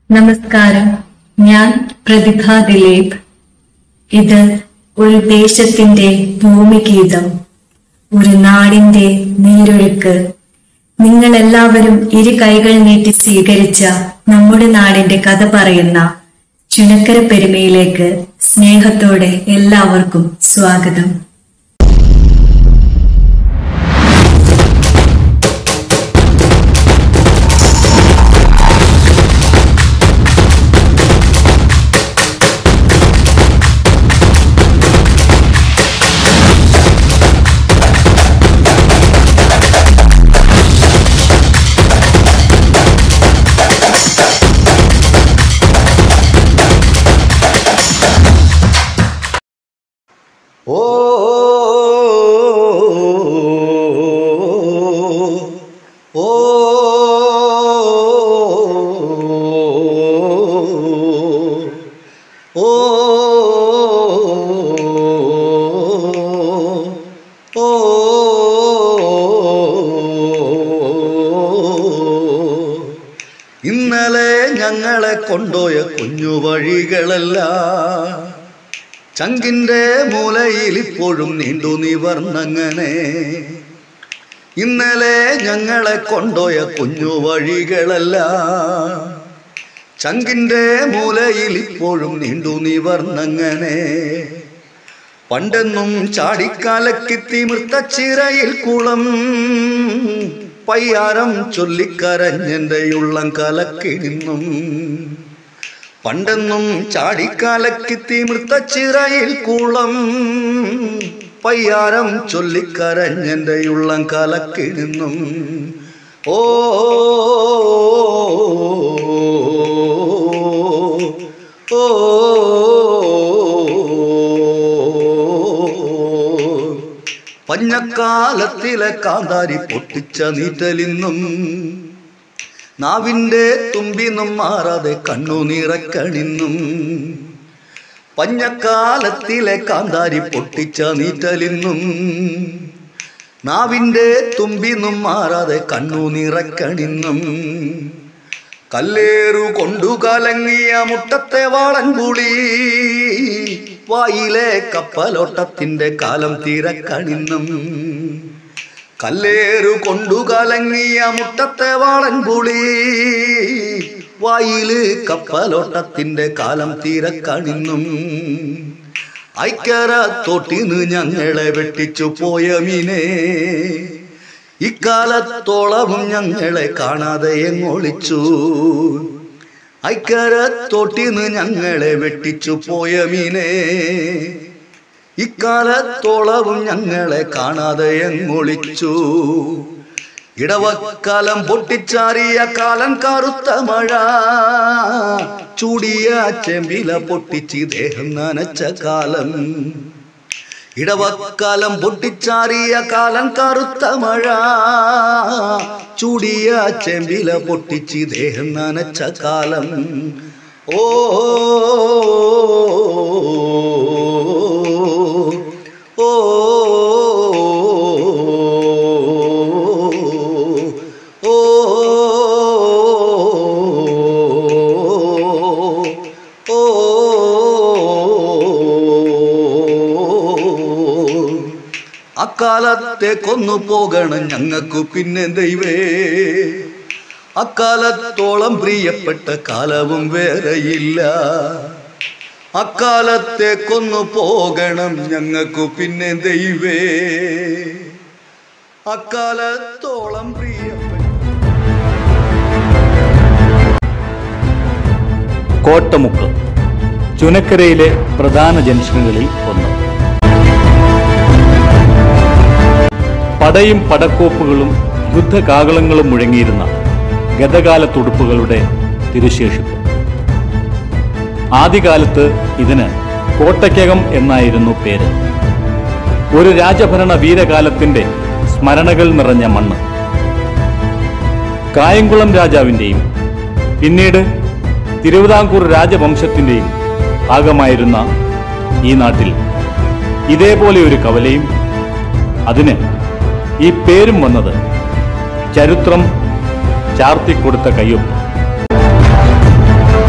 നമസ്കാരം ഞാൻ പ്രതിഭ ദിലീപ് ഇത് ഒരു ദേശത്തിന്റെ ഭൂമിഗീതം ഒരു നാടിന്റെ നീരൊഴുക്ക് നിങ്ങൾ എല്ലാവരും ഇരു കൈകൾ നീട്ടി സ്വീകരിച്ച നമ്മുടെ നാടിന്റെ കഥ പറയുന്ന ചുനക്കര പെരുമയിലേക്ക് സ്നേഹത്തോടെ എല്ലാവർക്കും സ്വാഗതം ഓ ഓ ഓ ഇന്നലെ ഞങ്ങളെ കൊണ്ടോയ കുഞ്ഞു വഴികളെല്ലാം ചങ്കിന്റെ മൂലയിൽ ഇപ്പോഴും നീണ്ടു നിവർന്നങ്ങനെ ഇന്നലെ ഞങ്ങളെ കൊണ്ടോയ കുഞ്ഞു വഴികളല്ല ചങ്കിന്റെ മൂലയിൽ ഇപ്പോഴും നീണ്ടു നിവർന്നങ്ങനെ പണ്ടെന്നും ചാടിക്കാലക്കി തിമിർത്തച്ചിറയിൽ കുളം പയ്യാരം ചൊല്ലിക്കരഞ്ഞെന്റെ ഉള്ളം കലക്കി നിന്നും പണ്ടെന്നും ചാടിക്കാലക്കി തിമിർത്തച്ചിറയിൽ കുളം പയ്യാരം ചൊല്ലിക്കരഞ്ഞെന്റെ ഉള്ളം കലക്കി നിന്നും ഓ ഓ പഞ്ഞക്കാലത്തിലെ കാന്താരി പൊട്ടിച്ച നീറ്റലിന്നും നാവിൻ്റെ തുമ്പിന്നും മാറാതെ കണ്ണുനിറക്കണിന്നും പഞ്ഞക്കാലത്തിലെ കാന്താരി പൊട്ടിച്ച നീറ്റലിന്നും നാവിൻ്റെ തുമ്പിന്നും മാറാതെ കണ്ണുനിറക്കണിന്നും കല്ലേറു കൊണ്ടു കലങ്ങിയ മുട്ടത്തെ വാളൻപുളി വായിലെ കപ്പലോട്ടത്തിന്റെ കാലം തീരക്കണിന്നും കല്ലേറു കൊണ്ടു കലങ്ങിയ മുട്ടത്തെ വാളൻപുളി വായില് കപ്പലോട്ടത്തിന്റെ കാലം തീരക്കണിന്നും ഐക്കര തൊട്ടിന്ന് ഞങ്ങളെ വെട്ടിച്ചു പോയ മീനെ ഇക്കാലത്തോളവും ഞങ്ങളെ കാണാതെ എങ്ങൊളിച്ചു ഐക്കര തൊട്ടിന്ന് ഞങ്ങളെ വെട്ടിച്ചു പോയ മീനെ ഇക്കാലത്തോളവും ഞങ്ങളെ കാണാതെ എങ്ങൊളിച്ചു ഇടവക്കാലം പൊട്ടിച്ചാറിയ കാലം കറുത്ത മഴ ചൂടിയ ചെമ്പില പൊട്ടിച്ച് ദേഹം നനച്ച കാലം ഇടവക്കാലം പൊട്ടിച്ചാറിയ കാലം കറുത്ത മഴ ചൂടിയ ചെമ്പില പൊട്ടിച്ച് ദേഹം നനച്ച കാലം ഓ ഓ ഓ അക്കാലത്തെ കൊന്നു പോകണം ഞങ്ങൾക്കു പിന്നെ ദൈവേ അക്കാലത്തോളം പ്രിയപ്പെട്ട കാലവും വേറെയില്ല അക്കാലത്തെ കൊന്നു പോകണം ഞങ്ങൾക്കു പിന്നെ ദൈവേ അക്കാലത്തോളം പ്രിയപ്പെട്ട കോട്ടമുക്ക് ചുനക്കരയിലെ പ്രധാന ജംഗ്ഷനുകളിൽ ഒന്ന് പടയും പടക്കോപ്പുകളും യുദ്ധകാകളങ്ങളും മുഴങ്ങിയിരുന്ന ഗതകാല തുടുപ്പുകളുടെ തിരുശേഷിപ്പ് ആദ്യകാലത്ത് ഇതിന് കോട്ടയ്ക്കകം എന്നായിരുന്നു പേര് ഒരു രാജഭരണ വീരകാലത്തിന്റെ സ്മരണകൾ നിറഞ്ഞ മണ്ണ് കായംകുളം രാജാവിൻ്റെയും പിന്നീട് തിരുവിതാംകൂർ രാജവംശത്തിൻ്റെയും ഭാഗമായിരുന്ന ഈ നാട്ടിൽ ഇതേപോലെ ഒരു കവലയും അതിന് ഈ പേരും വന്നത് ചരിത്രം ചാർത്തിക്കൊടുത്ത കയ്യൊപ്പ്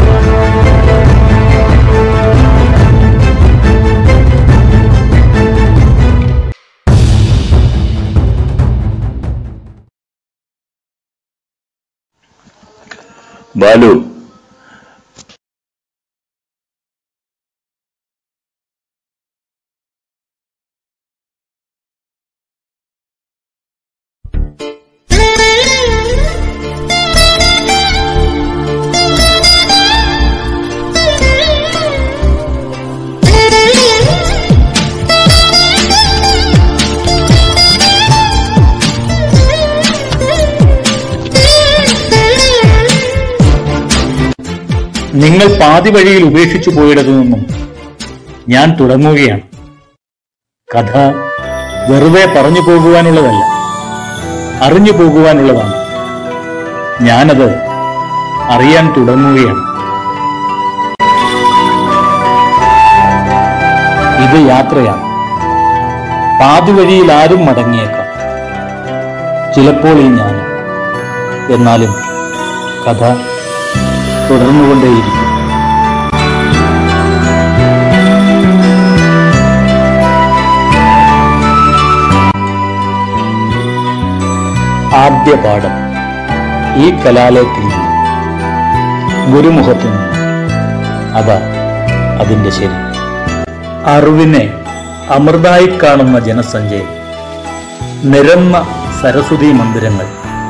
ബാലു നിങ്ങൾ പാതി വഴിയിൽ ഉപേക്ഷിച്ചു പോയിടത്തു നിന്നും ഞാൻ തുടങ്ങുകയാണ് കഥ വെറുതെ പറഞ്ഞു പോകുവാനുള്ളതല്ല അറിഞ്ഞു പോകുവാനുള്ളതാണ് ഞാനത് അറിയാൻ തുടങ്ങുകയാണ് ഇത് യാത്രയാണ് പാതി വഴിയിൽ ആരും മടങ്ങിയേക്കാം ചിലപ്പോൾ ഈ ഞാൻ എന്നാലും കഥ തുടർന്നുകൊണ്ടേയിരിക്കും ആദ്യ പാഠം ഈ കലാലയത്തിൽ നിന്ന് ഗുരുമുഖത്തു നിന്ന് അതാ അതിന്റെ ശരി അറിവിനെ അമൃതായി കാണുന്ന ജനസഞ്ചയം നിരന്ന സരസ്വതി മന്ദിരങ്ങൾ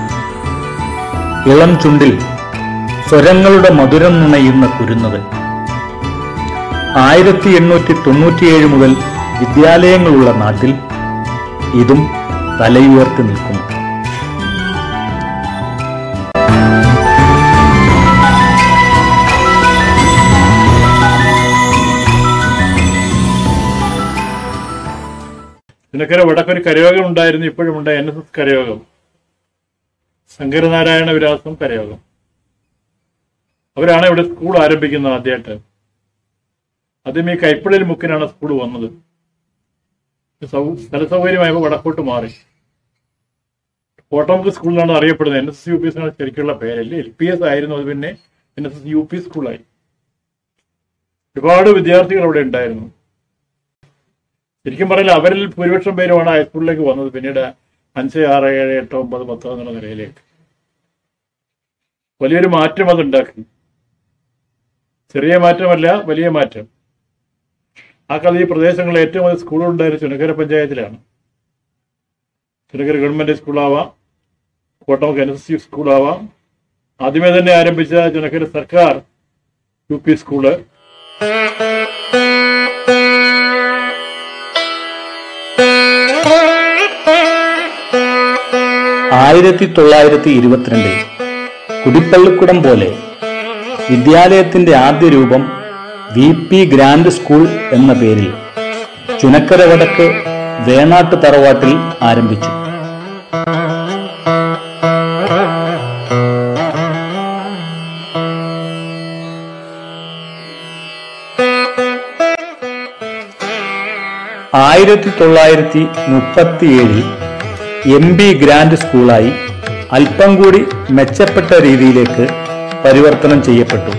ഇളം ചുണ്ടിൽ സ്വരങ്ങളുടെ മധുരം നുണയുന്ന കുരുന്നുകൾ ആയിരത്തി എണ്ണൂറ്റി തൊണ്ണൂറ്റിയേഴ് മുതൽ വിദ്യാലയങ്ങളുള്ള നാട്ടിൽ ഇതും തലയുയർത്തി നിൽക്കുന്നു ഇതിനൊക്കെ വടക്കൊരു കരയോഗം ഉണ്ടായിരുന്നു ഇപ്പോഴും ഉണ്ട് എൻ എസ് എസ് കരയോഗം ശങ്കരനാരായണ വിലാസം കരയോഗം അവരാണ് ഇവിടെ സ്കൂൾ ആരംഭിക്കുന്നത് ആദ്യമായിട്ട് ആദ്യം ഈ കൈപ്പിള്ളയിൽ മുക്കിനാണ് സ്കൂൾ വന്നത് സൗ- സ്ഥല സൗകര്യമായപ്പോൾ വടക്കോട്ട് മാറി കോട്ടമുക്ക് സ്കൂളിലാണ് അറിയപ്പെടുന്നത് N S S U P S ആണ് ശരിക്കുള്ള പേരല്ലേ എൽ പി എസ് ആയിരുന്നു അത് പിന്നെ N S S U P സ്കൂളായി ഒരുപാട് വിദ്യാർത്ഥികൾ അവിടെ ഉണ്ടായിരുന്നു ശരിക്കും പറഞ്ഞാൽ അവരിൽ ഭൂരിപക്ഷം പേരുമാണ് ഹൈസ്കൂളിലേക്ക് വന്നത് പിന്നീട് അഞ്ച് ആറ് ഏഴ് എട്ട് ഒമ്പത് പത്ത് എന്നുള്ള നിലയിലേക്ക് വലിയൊരു മാറ്റം അതുണ്ടാക്കി ചെറിയ മാറ്റമല്ല വലിയ മാറ്റം ആ കാലത്ത് ഈ പ്രദേശങ്ങളിൽ ഏറ്റവും അധികം സ്കൂളുണ്ടായിരുന്നത് ചുനക്കര പഞ്ചായത്തിലാണ് ചുനക്കര ഗവൺമെന്റ് സ്കൂളാവാം കോട്ടമുക്ക് എൻ എസ് എസ് സ്കൂളാവാം ആദ്യമേ തന്നെ ആരംഭിച്ച ചുനക്കര സർക്കാർ യു പി സ്കൂള് ആയിരത്തി തൊള്ളായിരത്തി ഇരുപത്തിരണ്ടിൽ കുടിപ്പള്ളിക്കുടം പോലെ വിദ്യാലയത്തിന്റെ ആദ്യ രൂപം വി പി ഗ്രാൻഡ് സ്കൂൾ എന്ന പേരിൽ ചുനക്കര വടക്ക് വേണാട്ട് തറവാട്ടിൽ ആരംഭിച്ചു ആയിരത്തി തൊള്ളായിരത്തി മുപ്പത്തിയേഴിൽ എം ബി ഗ്രാൻഡ് സ്കൂളായി അല്പം കൂടി മെച്ചപ്പെട്ട രീതിയിലേക്ക് പരിവർത്തനം ചെയ്യപ്പെട്ടു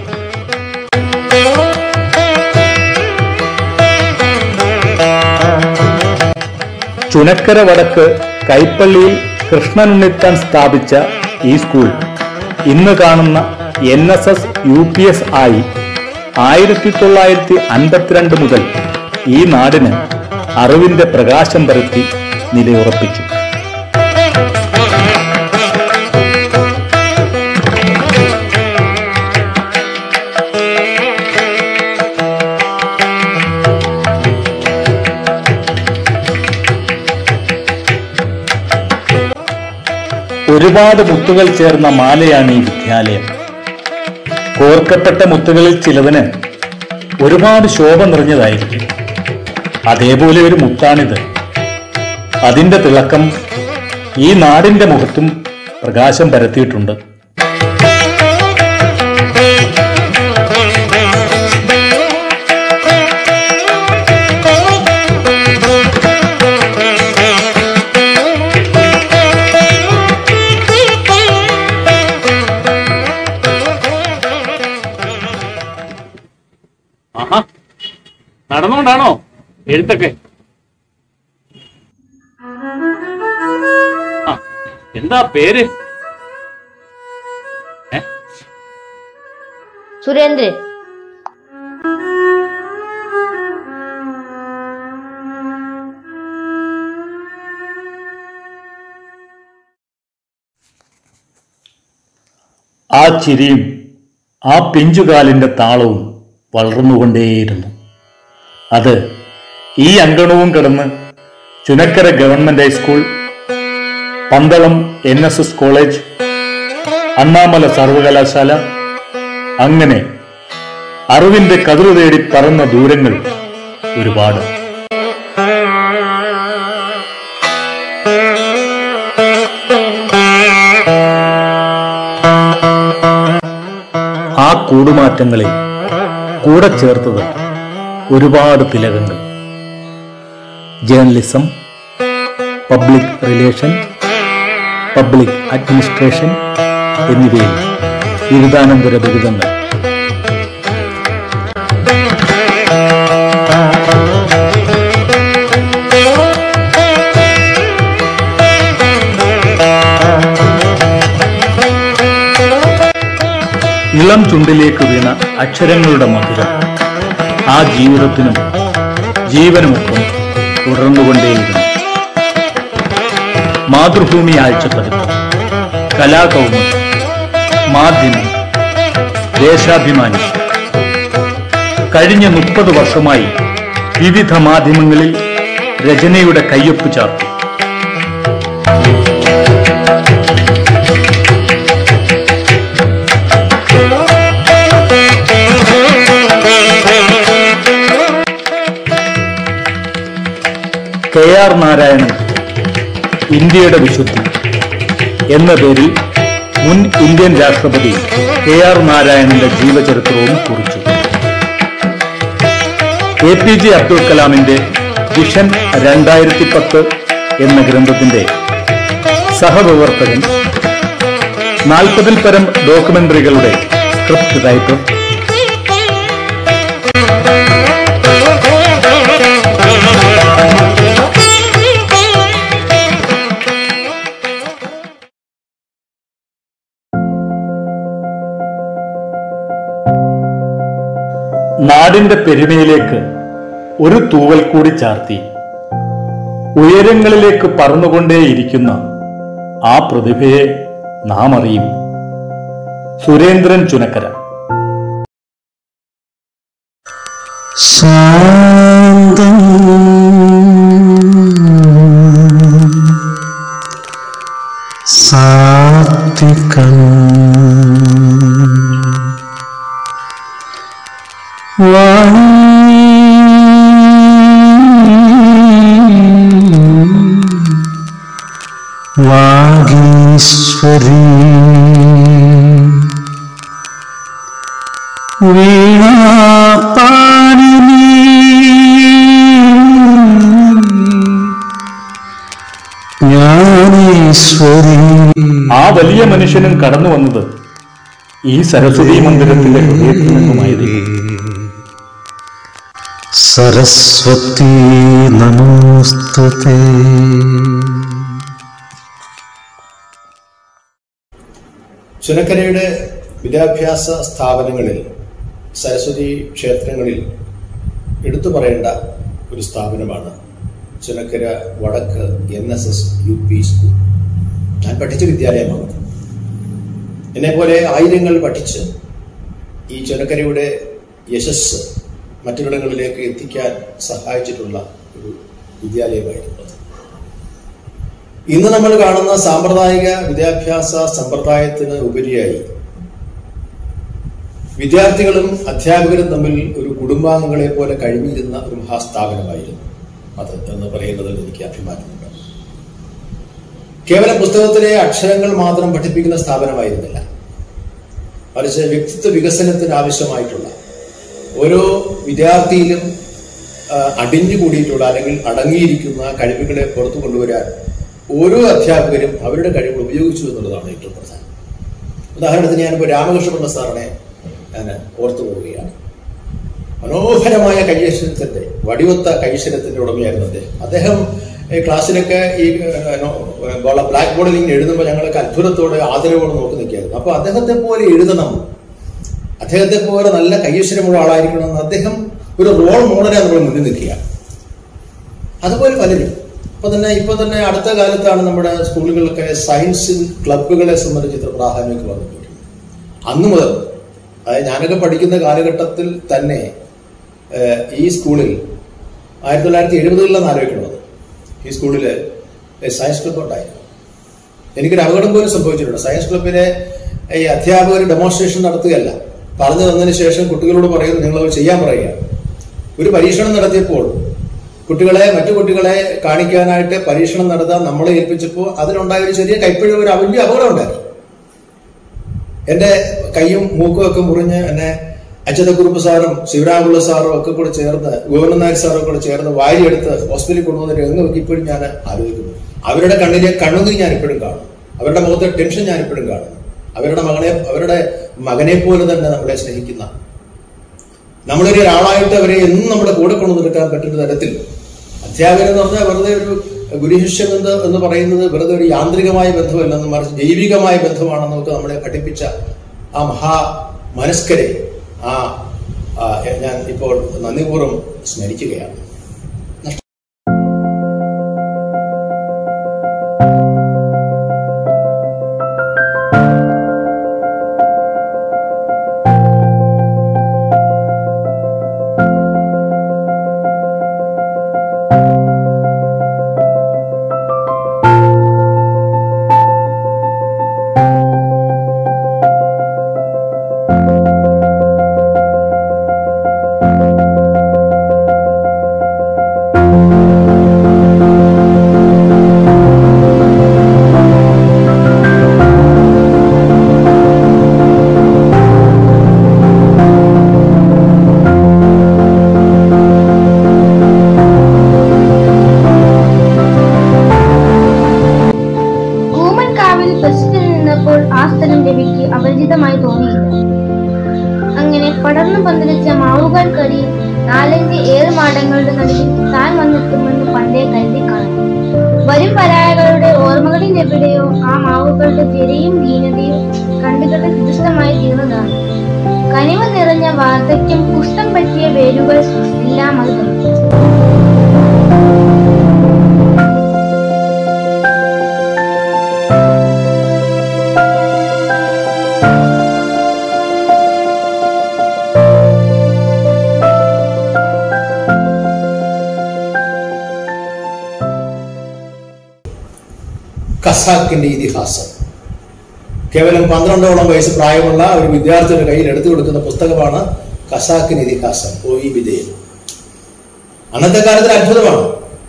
ചുനക്കര വടക്ക് കൈപ്പള്ളിയിൽ കൃഷ്ണനുണ്ണിത്താൻ സ്ഥാപിച്ച ഈ സ്കൂൾ ഇന്ന് കാണുന്ന N S S U P S ആയി ആയിരത്തി തൊള്ളായിരത്തി അൻപത്തിരണ്ട് മുതൽ ഈ നാടിന് അറിവിന്റെ പ്രകാശം പരത്തി നിലയുറപ്പിച്ചു ഒരുപാട് മുത്തുകൾ ചേർന്ന മാലയാണ് ഈ വിദ്യാലയം കോർക്കപ്പെട്ട മുത്തുകളിൽ ചിലതിന് ഒരുപാട് ശോഭ നിറഞ്ഞതായിരിക്കും അതേപോലെ ഒരു മുത്താണിത് അതിന്റെ തിളക്കം ഈ നാടിന്റെ മുഖത്തും പ്രകാശം പരത്തിയിട്ടുണ്ട് ആഹാ നടന്നുകൊണ്ടാണോ എഴുത്തൊക്കെ ആ എന്താ പേര് ഏ? സുരേന്ദ്രൻ ആ ചിരിയും ആ പിഞ്ചുകാലിൻ്റെ താളവും വളർന്നുകൊണ്ടേയിരുന്നു അത് ഈ അങ്കണവും കിടന്ന് Chunakkara government high school Pandalam N S S college Annamalai സർവകലാശാല അങ്ങനെ അറിവിന്റെ കതിരു തേടി പറന്ന ദൂരങ്ങൾ ഒരുപാട് ആ കൂടുമാറ്റങ്ങളിൽ കൂടെ ചേർത്തത് ഒരുപാട് തിലകങ്ങൾ journalism public relation public administration എന്നിവയിൽ ബിരുദാനന്തര ബിരുദങ്ങൾ ഇളം ചുണ്ടിലേക്ക് വീണ അക്ഷരങ്ങളുടെ മധുരം ആ ജീവിതത്തിനും ജീവനുമൊപ്പം തുടർന്നുകൊണ്ടേയിരുന്നു മാതൃഭൂമി ആഴ്ചപ്പതിപ്പ് കലാകൗമുദി മാധ്യമം ദേശാഭിമാനി കഴിഞ്ഞ മുപ്പത് വർഷമായി വിവിധ മാധ്യമങ്ങളിൽ രചനയുടെ കയ്യൊപ്പ് ചാർത്തി കെ ആർ നാരായണൻ ഇന്ത്യയുടെ വിശുദ്ധി എന്ന പേരിൽ മുൻ ഇന്ത്യൻ രാഷ്ട്രപതി കെ ആർ നാരായണന്റെ ജീവചരിത്രവും കുറിച്ചു എ പി ജെ അബ്ദുൽ കലാമിന്റെ വിഷൻ രണ്ടായിരത്തി പത്ത് എന്ന ഗ്രന്ഥത്തിന്റെ സഹപ്രവർത്തകൻ നാൽപ്പതിൽ പരം ഡോക്യുമെന്ററികളുടെ സ്ക്രിപ്റ്റ് റൈറ്റർ നാടിന്റെ പെരുമയിലേക്ക് ഒരു തൂവൽ കൂടി ചാർത്തി ഉയരങ്ങളിലേക്ക് പറന്നുകൊണ്ടേയിരിക്കുന്ന ആ പ്രതിഭയെ നാം അറിയും സുരേന്ദ്രൻ ചുനക്കര ശാന്തം സാത്വികം വാഗീശ്വരീ വീണാപാണിനി ജ്ഞാനേശ്വരി ആ വലിയ മനുഷ്യനും കടന്നു വന്നത് ഈ സരസ്വതി മന്ദിരത്തിന്റെ ഹൃദയത്തിൽ നിന്നുമായിരുന്നു സരസ്വതി നമോസ്തുതേ ചുനക്കരയുടെ വിദ്യാഭ്യാസ സ്ഥാപനങ്ങളിൽ സരസ്വതി ക്ഷേത്രങ്ങളിൽ എടുത്തു പറയേണ്ട ഒരു സ്ഥാപനമാണ് ചുനക്കര വടക്ക് N S S U P school ഞാൻ പഠിച്ച വിദ്യാലയമാണ് എന്നെപ്പോലെ ആയിരങ്ങൾ പഠിച്ച് ഈ ചുനക്കരയുടെ യശസ് മറ്റൊരിടങ്ങളിലേക്ക് എത്തിക്കാൻ സഹായിച്ചിട്ടുള്ള ഒരു വിദ്യാലയമായിരുന്നു അത്. ഇന്ന് നമ്മൾ കാണുന്ന സാമ്പ്രദായിക വിദ്യാഭ്യാസ സമ്പ്രദായത്തിന് ഉപരിയായി വിദ്യാർത്ഥികളും അധ്യാപകരും തമ്മിൽ ഒരു കുടുംബാംഗങ്ങളെ പോലെ കഴിഞ്ഞിരുന്ന ഒരു മഹാസ്ഥാപനമായിരുന്നു അത് എന്ന് പറയുന്നതിൽ എനിക്ക് അഭിമാനമുണ്ട് കേവലം പുസ്തകത്തിലെ അക്ഷരങ്ങൾ മാത്രം പഠിപ്പിക്കുന്ന സ്ഥാപനമായിരുന്നില്ല മറിച്ച് വ്യക്തിത്വ വികസനത്തിന് ആവശ്യമായിട്ടുള്ള ഓരോ വിദ്യാർത്ഥിയിലും ആ, അടിഞ്ഞുകൂടിയിട്ടുള്ള അല്ലെങ്കിൽ അടങ്ങിയിരിക്കുന്ന കഴിവുകളെ പുറത്തു കൊണ്ടുവരാൻ ഓരോ അധ്യാപകരും അവരുടെ കഴിവുകൾ ഉപയോഗിച്ചു എന്നുള്ളതാണ് ഏറ്റവും പ്രധാനം ഉദാഹരണത്തിന് ഞാനിപ്പോൾ രാമകൃഷ്ണപിള്ള സാറിനെ ഞാൻ ഓർത്തു പോവുകയാണ് മനോഹരമായ കൈയക്ഷരത്തിന്റെ വടിവത്ത കൈയക്ഷരത്തിന്റെ ഉടമയായിരുന്നു അദ്ദേഹം അദ്ദേഹം ഈ ക്ലാസ്സിലൊക്കെ ഈ ബ്ലാക്ക് ബോർഡിൽ ഇങ്ങനെ എഴുതുമ്പോൾ ഞങ്ങളൊക്കെ അത്ഭുതത്തോടെ ആദരവോടെ നോക്കി നിൽക്കുകയായിരുന്നു അപ്പൊ അദ്ദേഹത്തെ പോലെ എഴുതണം അദ്ദേഹത്തെ പോലെ നല്ല കൈവശരമുള്ള ആളായിരിക്കണമെന്ന് അദ്ദേഹം ഒരു റോൾ മോഡലെ നമ്മൾ മുന്നിൽ നിൽക്കുക അതുപോലെ പലരും ഇപ്പൊ തന്നെ ഇപ്പൊ തന്നെ അടുത്ത കാലത്താണ് നമ്മുടെ സ്കൂളുകളിലൊക്കെ സയൻസ് ക്ലബ്ബുകളെ സംബന്ധിച്ച് ഇത്ര പ്രാധാന്യമൊക്കെ വന്നിട്ടുണ്ട് അന്ന് മുതൽ അതായത് ഞാനൊക്കെ പഠിക്കുന്ന കാലഘട്ടത്തിൽ തന്നെ ഏഹ്, ഈ സ്കൂളിൽ ആയിരത്തി തൊള്ളായിരത്തി എഴുപതുകളിലാണ് ആലോചിക്കണത് ഈ സ്കൂളിൽ സയൻസ് ക്ലബ്ബ് ഉണ്ടായിരുന്നു എനിക്കൊരു അപകടം പോലും സംഭവിച്ചിട്ടുണ്ട് സയൻസ് ക്ലബ്ബിലെ ഈ അധ്യാപകർ ഡെമോൺസ്ട്രേഷൻ നടത്തുകയല്ല പറഞ്ഞു തന്നതിന് ശേഷം കുട്ടികളോട് പറയുന്നു നിങ്ങൾ അത് ചെയ്യാൻ പറയുക ഒരു പരീക്ഷണം നടത്തിയപ്പോൾ കുട്ടികളെ മറ്റു കുട്ടികളെ കാണിക്കാനായിട്ട് പരീക്ഷണം നടത്താൻ നമ്മളെ ഏൽപ്പിച്ചപ്പോൾ അതിലുണ്ടായ ഒരു ചെറിയ കൈപ്പിഴ ഒരു വലിയ അപകടം ഉണ്ടായി എന്റെ കൈയും മൂക്കും ഒക്കെ മുറിഞ്ഞ് എന്നെ അച്യുതക്കുറുപ്പ് സാറും ശിവരാമുള്ള സാറും ഒക്കെ കൂടെ ചേർന്ന് ഗോവിന്ദൻ നായർ സാറും കൂടെ ചേർന്ന് വാരിയെടുത്ത് ഹോസ്പിറ്റലിൽ കൊണ്ടുവന്ന രംഗമൊക്കെ ഇപ്പോഴും ഞാൻ ആലോചിക്കുന്നു അവരുടെ കണ്ണിലെ കണ്ണുനീർ ഞാൻ ഇപ്പോഴും കാണും അവരുടെ മുഖത്തെ ടെൻഷൻ ഞാൻ ഇപ്പോഴും കാണും അവരുടെ മകനെ അവരുടെ മകനെ പോലെ തന്നെ നമ്മളെ സ്നേഹിക്കുന്ന നമ്മളൊരു ഒരാളായിട്ട് അവരെ എന്നും നമ്മുടെ കൂടെ കൊണ്ടു നിൽക്കാൻ പറ്റുന്ന തരത്തിൽ അധ്യാപകൻ എന്ന് പറഞ്ഞാൽ വെറുതെ ഒരു ഗുരുശിഷ്യ ബന്ധം എന്ന് പറയുന്നത് വെറുതെ ഒരു യാന്ത്രികമായ ബന്ധമല്ലെന്ന് മറിച്ച് ജൈവികമായ ബന്ധമാണെന്ന് നമുക്ക് നമ്മളെ പഠിപ്പിച്ച ആ മഹാ മനസ്കരെ ആ ആ, ഞാൻ ഇപ്പോൾ നന്ദിപൂർവ്വം സ്മരിക്കുകയാണ് കൂമൻകാവിൽ ബസ്സിൽ നിന്നപ്പോൾ ആ സ്ഥലം രവിക്ക് അപരിചിതമായി തോന്നിയില്ല അങ്ങനെ പടർന്നു പന്തലിച്ച മാവുകൾക്കടിയിൽ നാലഞ്ച് ഏറുമാടങ്ങളുടെ നടുവിൽ താൻ വന്നെത്തുമെന്ന് പണ്ടേ കരുതി കാണും വരും പരായകളുടെ ഓർമ്മകളിൽ എവിടെയോ ആ മാവുകളുടെ ജലയും ദീനതയും കണ്ടുകെട്ട് വിദുഷ്ടമായി തീർന്നതാണ് കനിവ് നിറഞ്ഞ വാർദ്ധക്യം കുഷ്ഠം പറ്റിയ വേരുകൾ എല്ലാം അത് ധരിച്ചു ഖസാക്കിന്റെ ഇതിഹാസം കേവലം പന്ത്രണ്ടോളം വയസ്സ് പ്രായമുള്ള ഒരു വിദ്യാർത്ഥിയുടെ കയ്യിൽ എടുത്തു കൊടുക്കുന്ന പുസ്തകമാണ് ഖസാക്കിന്റെ ഇതിഹാസം ഒ ഇ വിജയൻ അന്നത്തെ കാലത്തിൽ അത്ഭുതമാണ്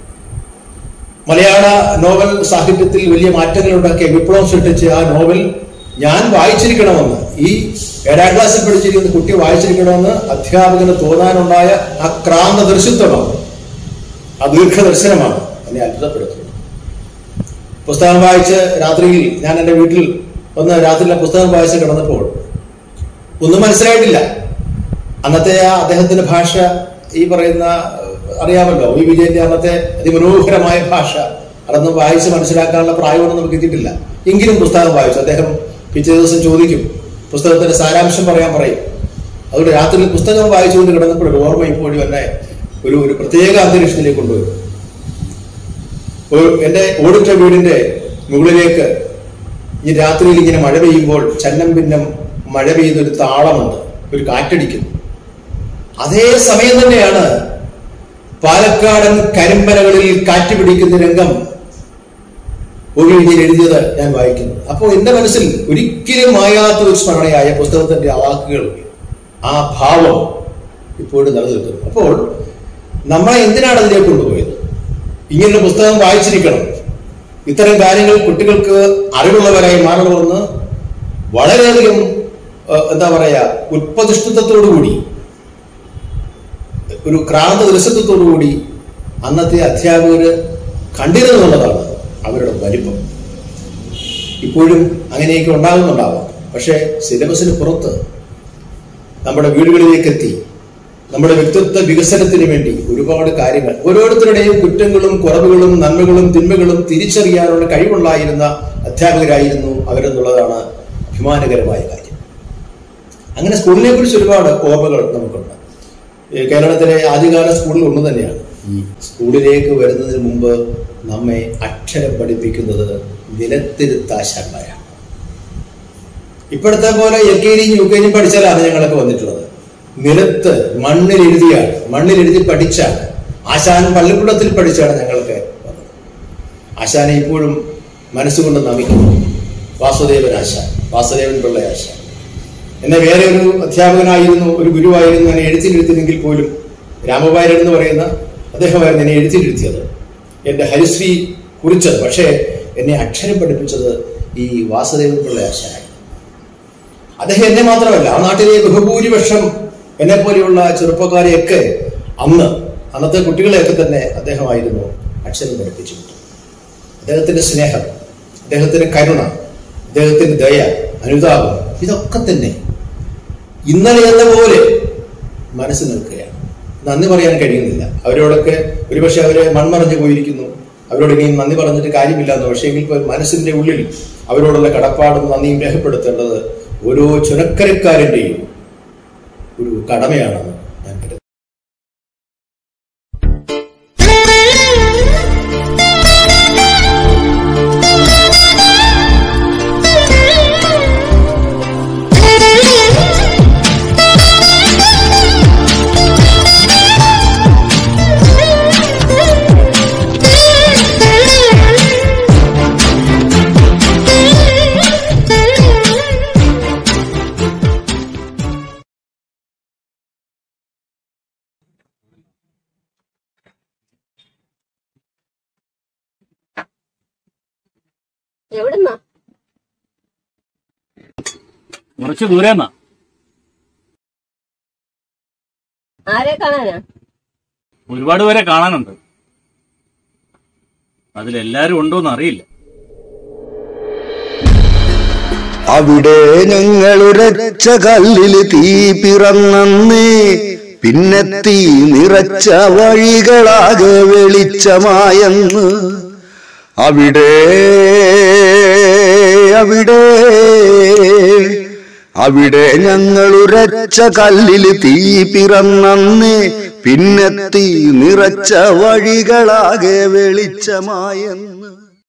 മലയാള നോവൽ സാഹിത്യത്തിൽ വലിയ മാറ്റങ്ങൾ ഉണ്ടാക്കിയ വിപ്ലവം സൃഷ്ടിച്ച് ആ നോവൽ ഞാൻ വായിച്ചിരിക്കണമെന്ന് ഈ ഏഴാം ക്ലാസ്സിൽ പഠിച്ചിരിക്കുന്ന കുട്ടി വായിച്ചിരിക്കണമെന്ന് അധ്യാപകന് തോന്നാനുണ്ടായ ആ ക്രാന്ത ദർശിത്വമാണ് ആ ദീർഘദർശനമാണ് എന്നെ അത്ഭുതപ്പെടുത്തുന്നത് പുസ്തകം വായിച്ച് രാത്രിയിൽ ഞാൻ എൻ്റെ വീട്ടിൽ ഒന്ന് രാത്രിയിലെ പുസ്തകം വായിച്ച് കിടന്നപ്പോൾ ഒന്നും മനസ്സിലായിട്ടില്ല അന്നത്തെ ആ അദ്ദേഹത്തിന്റെ ഭാഷ ഈ പറയുന്ന അറിയാമല്ലോ ഈ വിജയന്റെ അന്നത്തെ അതിമനോഹരമായ ഭാഷ അതൊന്നും വായിച്ച് മനസ്സിലാക്കാനുള്ള പ്രായമൊന്നും നമുക്ക് എത്തിയിട്ടില്ല എങ്കിലും പുസ്തകം വായിച്ചു അദ്ദേഹം പിറ്റേ ദിവസം ചോദിക്കും പുസ്തകത്തിന്റെ സാരാംശം പറയാൻ പറയും അതുകൊണ്ട് രാത്രിയിൽ പുസ്തകം വായിച്ചുകൊണ്ട് കിടന്നപ്പോൾ ഒരു ഓർമ്മ ഇപ്പോഴും എന്നെ ഒരു ഒരു പ്രത്യേക അന്തരീക്ഷത്തിലേക്ക് കൊണ്ടുവരും ഒരു എൻ്റെ ഓടിട്ട വീടിന്റെ മുകളിലേക്ക് ഈ രാത്രിയിൽ ഇങ്ങനെ മഴ പെയ്യുമ്പോൾ ചന്നം ഭിന്നം മഴ പെയ്യുന്ന ഒരു താളമുണ്ട് ഒരു കാറ്റടിക്കുന്നു അതേ സമയം തന്നെയാണ് പാലക്കാടൻ കരിമ്പനകളിൽ കാറ്റ് പിടിക്കുന്ന രംഗം ഒരു എഴുതിയിൽ എഴുതിയത് ഞാൻ വായിക്കുന്നു അപ്പോൾ എന്റെ മനസ്സിൽ ഒരിക്കലും മായാത്ത ഒരു സ്മരണയായ പുസ്തകത്തിന്റെ ആ വാക്കുകൾ ആ ഭാവം ഇപ്പോഴും നിലനിൽക്കുന്നു അപ്പോൾ നമ്മളെ എന്തിനാണ് അതിലേക്ക് കൊണ്ടുപോയത് ഇങ്ങനൊരു പുസ്തകം വായിച്ചിരിക്കണം ഇത്തരം കാര്യങ്ങൾ കുട്ടികൾക്ക് അറിവുള്ളവരായി മാറണമെന്ന് വളരെയധികം ഏഹ്, എന്താ പറയാ ഉത്പതിഷ്ഠിതത്തോടുകൂടി ഒരു ക്രാന്ത ദൃശ്യത്വത്തോടുകൂടി അന്നത്തെ അധ്യാപകർ കണ്ടിരുന്നു എന്നുള്ളതാണ് അവരുടെ വലിപ്പം ഇപ്പോഴും അങ്ങനെയൊക്കെ ഉണ്ടാകുന്നുണ്ടാവാം പക്ഷേ സിലബസിന് പുറത്ത് നമ്മുടെ വീടുകളിലേക്ക് എത്തി നമ്മുടെ വ്യക്തിത്വ വികസനത്തിന് വേണ്ടി ഒരുപാട് കാര്യങ്ങൾ ഓരോരുത്തരുടെയും കുറ്റങ്ങളും കുറവുകളും നന്മകളും തിന്മകളും തിരിച്ചറിയാനുള്ള കഴിവുള്ളായിരുന്ന അധ്യാപകരായിരുന്നു അവരെന്നുള്ളതാണ് അഭിമാനകരമായ കാര്യം അങ്ങനെ സ്കൂളിനെ കുറിച്ച് ഒരുപാട് ഓർമ്മകൾ നമുക്കുണ്ട് ഈ കേരളത്തിലെ ആദ്യകാല സ്കൂളിൽ ഒന്ന് തന്നെയാണ് ഈ സ്കൂളിലേക്ക് വരുന്നതിന് മുമ്പ് നമ്മെ അക്ഷരം പഠിപ്പിക്കുന്നത് നിലത്തിരുത്താശാന്മാരാണ് ഇപ്പോഴത്തെ പോലെ എൽ കെ ജിയും യു കെ ജിയും പഠിച്ചാലാണ് ഞങ്ങളൊക്കെ വന്നിട്ടുള്ളത് നിലത്ത് മണ്ണിൽ എഴുതിയാണ് മണ്ണിൽ എഴുതി പഠിച്ചാണ് ആശാൻ പള്ളിക്കൂടത്തിൽ പഠിച്ചാണ് ഞങ്ങളൊക്കെ വന്നത് ആശാനെ ഇപ്പോഴും മനസ്സുകൊണ്ട് നമിക്കുന്നു വാസുദേവൻ ആശാൻ വാസുദേവൻ പിള്ള ആശാൻ എന്നെ വേറെ ഒരു അധ്യാപകനായിരുന്നു ഒരു ഗുരുവായിരുന്നു എന്നെ എഴുത്തിലിരുത്തിയെങ്കിൽ പോലും രാമപായരൻ എന്ന് പറയുന്ന അദ്ദേഹമായിരുന്നു എന്നെ എഴുത്തിലിരുത്തിയത് എന്റെ ഹരിശ്രീ കുറിച്ചത് പക്ഷേ എന്നെ അക്ഷരം പഠിപ്പിച്ചത് ഈ വാസുദേവൻ പിള്ള ആശാനായി അദ്ദേഹം എന്നെ മാത്രമല്ല ആ നാട്ടിലെ ബഹുഭൂരിപക്ഷം എന്നെ പോലെയുള്ള ചെറുപ്പക്കാരെയൊക്കെ അന്ന് അന്നത്തെ കുട്ടികളെയൊക്കെ തന്നെ അദ്ദേഹമായിരുന്നു അക്ഷരം പഠിപ്പിച്ചു വിട്ടത് അദ്ദേഹത്തിന്റെ സ്നേഹം അദ്ദേഹത്തിന്റെ കരുണ അദ്ദേഹത്തിന്റെ ദയ അനുതാപം ഇതൊക്കെ തന്നെ ഇന്നലെ എന്ന പോലെ മനസ്സിൽ നിൽക്കുകയാണ് നന്ദി പറയാൻ കഴിയുന്നില്ല അവരോടൊക്കെ ഒരുപക്ഷെ അവരെ മൺമറഞ്ഞു പോയിരിക്കുന്നു അവരോട് ഇനിയും നന്ദി പറഞ്ഞിട്ട് കാര്യമില്ല എന്ന് പക്ഷേ എങ്കിൽ പോലും മനസ്സിന്റെ ഉള്ളിൽ അവരോടുള്ള കടപ്പാടും നന്ദിയും രേഖപ്പെടുത്തേണ്ടത് ഓരോ ചുനക്കരക്കാരന്റെയും ഒരു കടമയാണെന്ന് ഞാൻ കരുതുന്നു എവിടുന്നാ കുറച്ച് ദൂരെന്നാ ആരെ കാണാനാ ഒരുപാട് പേരെ കാണാനുണ്ട് അതിലെല്ലാരും ഉണ്ടോന്ന് അറിയില്ല അവിടെ ഞങ്ങളുരച്ച കല്ലിൽ തീ പിറന്നേ പിന്നെ തീ നിറച്ച വഴികളാകെ വെളിച്ചമായെന്ന് അവിടെ അവിടെ അവിടെ ഞങ്ങളുരച്ച കല്ലിൽ തീ പിറന്നേ പിന്നെ തീ നിറച്ച വഴികളാകെ വെളിച്ചമായെന്ന്